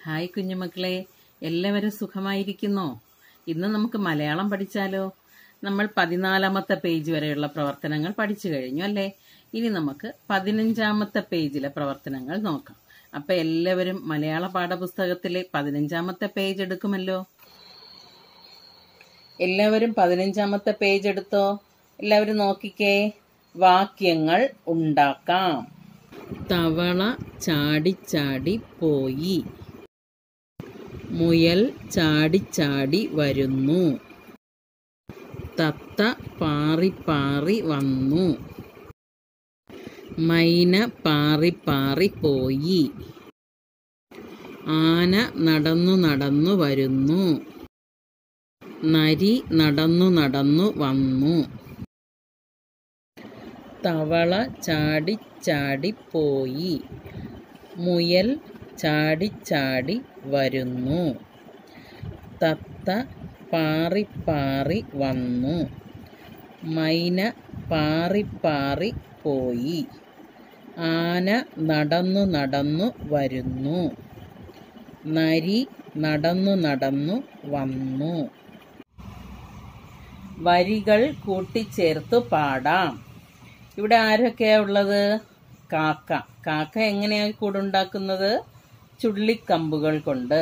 hi കുഞ്ഞുമക്കളെ എല്ലാവരും സുഖമായിരിക്കുന്നോ ഇന്ന് നമുക്ക് മലയാളം പഠിച്ചാലോ നമ്മൾ പതിനാലാമത്തെ പേജ് വരെയുള്ള പ്രവർത്തനങ്ങൾ പഠിച്ചു കഴിഞ്ഞു അല്ലേ ഇനി നമുക്ക് പതിനഞ്ചാമത്തെ പേജിലെ പ്രവർത്തനങ്ങൾ നോക്കാം അപ്പൊ എല്ലാവരും മലയാള പാഠപുസ്തകത്തിലെ പതിനഞ്ചാമത്തെ പേജ് എടുക്കുമല്ലോ എല്ലാവരും പതിനഞ്ചാമത്തെ പേജ് എടുത്തോ എല്ലാവരും നോക്കിക്കേ വാക്യങ്ങൾ ഉണ്ടാക്കാം തവള ചാടിച്ചാടി പോയി മുയൽ ചാടിച്ചാടി വരുന്നു തത്ത പാറി പാറി വന്നു മൈന പാറി പാറി പോയി ആന നടന്നു നടന്നു വരുന്നു നരി നടന്നു നടന്നു വന്നു തവള ചാടിച്ചാടി പോയി മുയൽ ചാടിച്ചാടി വരുന്നു തത്ത പാറി പാറി വന്നു മൈന പാറി പാറി പോയി ആന നടന്നു നടന്നു വരുന്നു നരി നടന്നു നടന്നു വന്നു വരികൾ കൂട്ടിച്ചേർത്ത് പാടാം ഇവിടെ ആരൊക്കെയാ ഉള്ളത് കാക്ക കാക്ക എങ്ങനെയാ കൂടുണ്ടാക്കുന്നത് ചുള്ളിക്കമ്പുകൾ കൊണ്ട്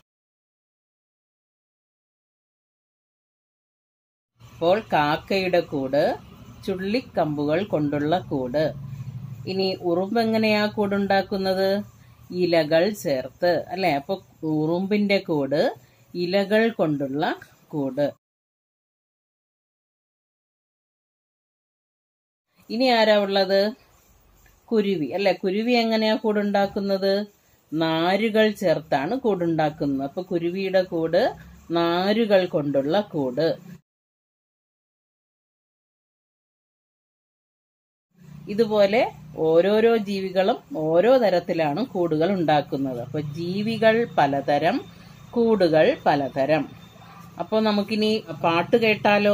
അപ്പോൾ കാക്കയുടെ കൂട് ചുള്ളിക്കമ്പുകൾ കൊണ്ടുള്ള കൂട് ഇനി ഉറുമ്പ് എങ്ങനെയാ കൂടുണ്ടാക്കുന്നത് ഇലകൾ ചേർത്ത് അല്ലെ അപ്പൊ ഉറുമ്പിന്റെ കൂട് ഇലകൾ കൊണ്ടുള്ള കൂട് ഇനി ആരാ ഉള്ളത് കുരുവി അല്ലെ കുരുവി എങ്ങനെയാ കൂടുണ്ടാക്കുന്നത് നാരുകൾ ചേർത്താണ് കൂടുണ്ടാക്കുന്നത് അപ്പൊ കുരുവിയുടെ കൂട് നാരുകൾ കൊണ്ടുള്ള കൂട് ഇതുപോലെ ഓരോരോ ജീവികളും ഓരോ തരത്തിലാണ് കൂടുകൾ ഉണ്ടാക്കുന്നത് അപ്പൊ ജീവികൾ പലതരം കൂടുകൾ പലതരം അപ്പൊ നമുക്കിനി പാട്ട് കേട്ടാലോ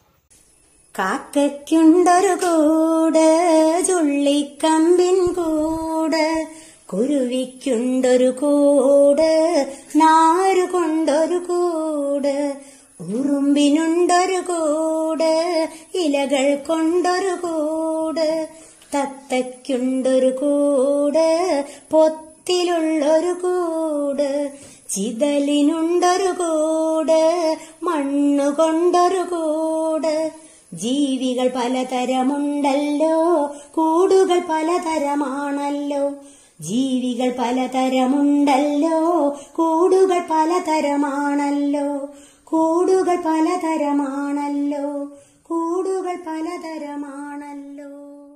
കാക്കയ്ക്കുണ്ടൊരു കൂട് ചുള്ളിക്കമ്പിൻ കൂട് കുരുവിക്കുണ്ടൊരു കൂട് നാരു കൊണ്ടൊരു കൂട് ഉറുമ്പിനുണ്ടൊരു കൂട് ഇലകൾ കൊണ്ടൊരു കൂട് തത്തയ്ക്കുണ്ടൊരു കൂട് പൊത്തിലുള്ളൊരു കൂട് ചിതലിനുണ്ടൊരു കൂട് മണ്ണു കൊണ്ടൊരു കൂട് ജീവികൾ പലതരമുണ്ടല്ലോ കൂടുകൾ പലതരമാണല്ലോ ജീവികൾ പലതരമുണ്ടല്ലോ കൂടുകൾ പലതരമാണല്ലോ കൂടുകൾ പലതരമാണല്ലോ കൂടുകൾ പലതരമാണല്ലോ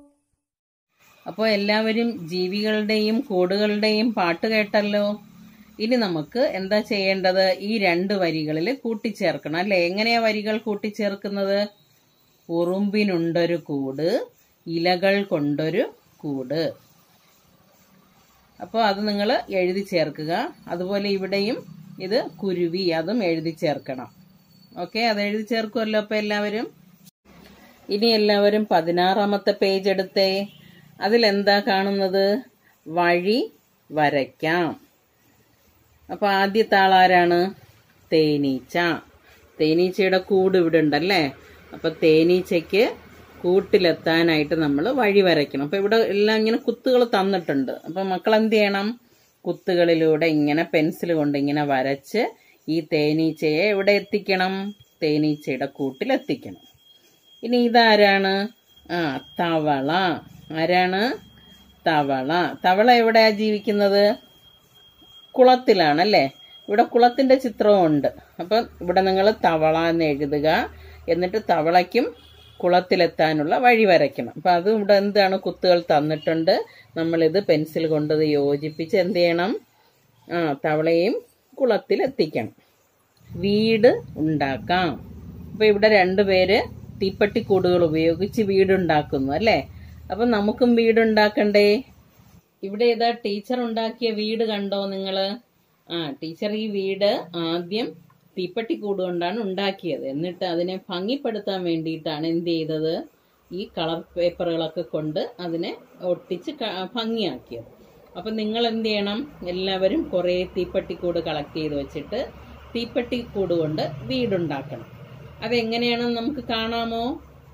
അപ്പോൾ എല്ലാവരും ജീവികളുടെയും കൂടുകളുടെയും പാട്ട് കേട്ടല്ലോ ഇനി നമുക്ക് എന്താ ചെയ്യേണ്ടത് ഈ രണ്ട് വരികളിൽ കൂട്ടിച്ചേർക്കണം അല്ലെ എങ്ങനെയാ വരികൾ കൂട്ടിച്ചേർക്കുന്നത് ഉറുമ്പിനുണ്ടൊരു കൂട് ഇലകൾ കൊണ്ടൊരു കൂട് അപ്പോൾ അത് നിങ്ങൾ എഴുതി ചേർക്കുക അതുപോലെ ഇവിടെയും ഇത് കുരുവി അതും എഴുതി ചേർക്കണം ഓക്കെ അത് എഴുതി ചേർക്കുമല്ലോ അപ്പോൾ എല്ലാവരും ഇനി എല്ലാവരും പതിനാറാമത്തെ പേജ് എടുത്തേ അതിലെന്താ കാണുന്നത് വഴി വരയ്ക്കാം അപ്പൊ ആദ്യത്തെ ആളാരാണ് തേനീച്ച തേനീച്ചയുടെ കൂട് ഇവിടെ ഉണ്ടല്ലേ അപ്പൊ തേനീച്ചയ്ക്ക് കൂട്ടിലെത്താനായിട്ട് നമ്മൾ വഴി വരയ്ക്കണം അപ്പൊ ഇവിടെ എല്ലാം ഇങ്ങനെ കുത്തുകൾ തന്നിട്ടുണ്ട് അപ്പൊ മക്കൾ എന്ത് ചെയ്യണം കുത്തുകളിലൂടെ ഇങ്ങനെ പെൻസിൽ കൊണ്ട് ഇങ്ങനെ വരച്ച് ഈ തേനീച്ചയെ എവിടെ എത്തിക്കണം തേനീച്ചയുടെ കൂട്ടിലെത്തിക്കണം ഇനി ഇതാരാണ് ആ തവള ആരാണ് തവള തവള എവിടെയാ ജീവിക്കുന്നത് കുളത്തിലാണ് അല്ലേ ഇവിടെ കുളത്തിന്റെ ചിത്രവും ഉണ്ട് അപ്പം ഇവിടെ നിങ്ങൾ തവള എന്ന് എഴുതുക എന്നിട്ട് തവളയ്ക്കും കുളത്തിലെത്താനുള്ള വഴി വരയ്ക്കണം അപ്പം അത് ഇവിടെ എന്താണ് കുത്തുകൾ തന്നിട്ടുണ്ട് നമ്മളിത് പെൻസിൽ കൊണ്ട് ഇത് യോജിപ്പിച്ച് എന്ത് ചെയ്യണം ആ തവളയും കുളത്തിലെത്തിക്കണം വീട് ഉണ്ടാക്കാം അപ്പൊ ഇവിടെ രണ്ടുപേര് തീപ്പട്ടിക്കൂടുകൾ ഉപയോഗിച്ച് വീടുണ്ടാക്കുന്നു അല്ലേ അപ്പൊ നമുക്കും വീടുണ്ടാക്കണ്ടേ ഇവിടെ ഏതാ ടീച്ചർ ഉണ്ടാക്കിയ വീട് കണ്ടോ നിങ്ങള് ആ ടീച്ചർ ഈ വീട് ആദ്യം തീപ്പട്ടിക്കൂട് കൊണ്ടാണ് ഉണ്ടാക്കിയത് എന്നിട്ട് അതിനെ ഭംഗിപ്പെടുത്താൻ വേണ്ടിയിട്ടാണ് എന്ത് ചെയ്തത് ഈ കളർ പേപ്പറുകളൊക്കെ കൊണ്ട് അതിനെ ഒട്ടിച്ച് ക- ഭംഗിയാക്കിയത് അപ്പൊ നിങ്ങൾ എന്ത് ചെയ്യണം എല്ലാവരും കുറേ തീപ്പെട്ടിക്കൂട് കളക്ട് ചെയ്ത് വെച്ചിട്ട് തീപ്പെട്ടിക്കൂട് കൊണ്ട് വീടുണ്ടാക്കണം അതെങ്ങനെയാണെന്ന് നമുക്ക് കാണാമോ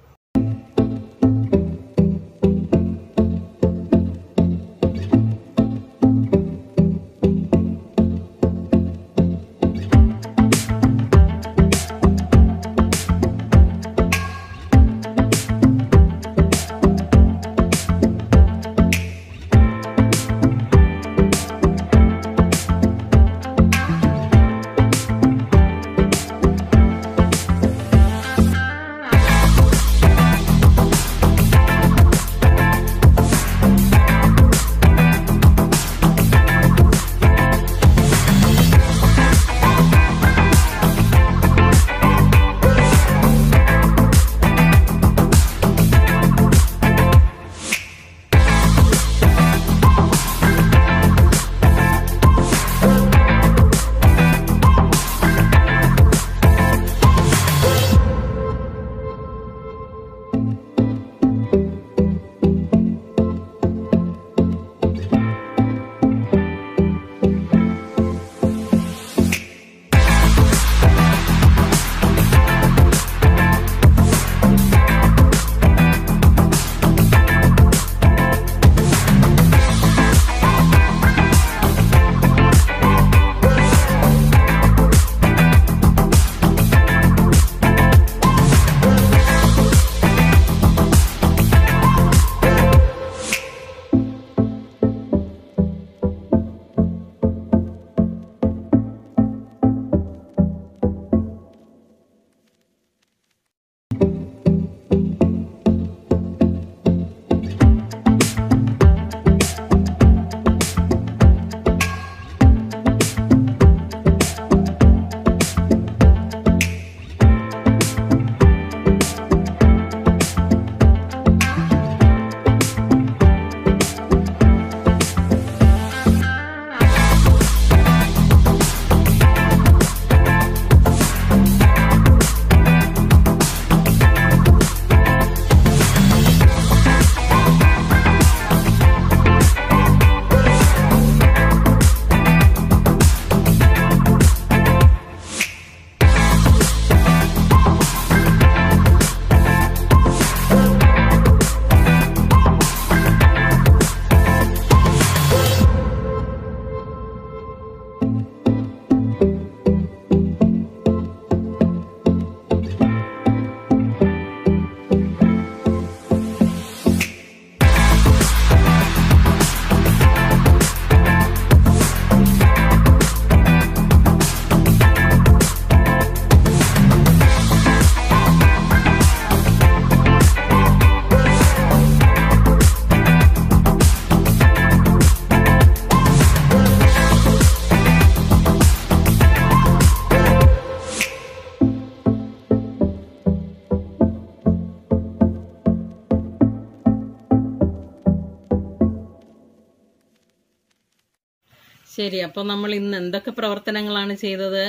ശരി അപ്പോൾ നമ്മൾ ഇന്ന് എന്തൊക്കെ പ്രവർത്തനങ്ങളാണ് ചെയ്തത്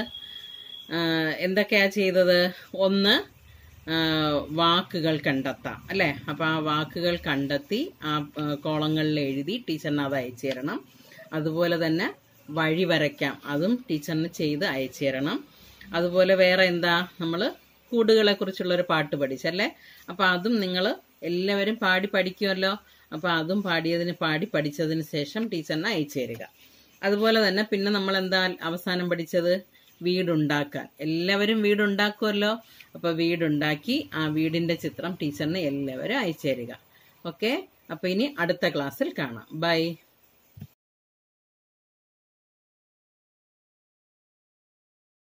ആ, എന്തൊക്കെയാ ചെയ്തത് ഒന്ന് ആ, വാക്കുകൾ കണ്ടെത്താം അല്ലേ അപ്പോൾ ആ വാക്കുകൾ കണ്ടെത്തി ആ ആ, കോളങ്ങളിൽ എഴുതി ടീച്ചറിന് അത് അയച്ചു തരണം അതുപോലെ തന്നെ വഴി വരയ്ക്കാം അതും ടീച്ചറിന് ചെയ്ത് അയച്ചു തരണം അതുപോലെ വേറെ എന്താ നമ്മൾ കൂടുകളെ കുറിച്ചുള്ളൊരു പാട്ട് പഠിച്ചല്ലേ അപ്പോൾ അതും നിങ്ങൾ എല്ലാവരും പാടി പഠിക്കുമല്ലോ അപ്പോൾ അതും പാടിയതിന് പാടി പഠിച്ചതിന് ശേഷം ടീച്ചറിന് അയച്ചു തരിക അതുപോലെ തന്നെ പിന്നെ നമ്മൾ എന്താ അവസാനം പഠിച്ചത് വീടുണ്ടാക്കാൻ എല്ലാവരും വീടുണ്ടാക്കുമല്ലോ അപ്പോൾ വീടുണ്ടാക്കി ആ വീടിന്റെ ചിത്രം ടീച്ചറിന് എല്ലാവരും അയച്ചു തരിക ഓക്കെ അപ്പോൾ ഇനി അടുത്ത ക്ലാസ്സിൽ കാണാം ബൈ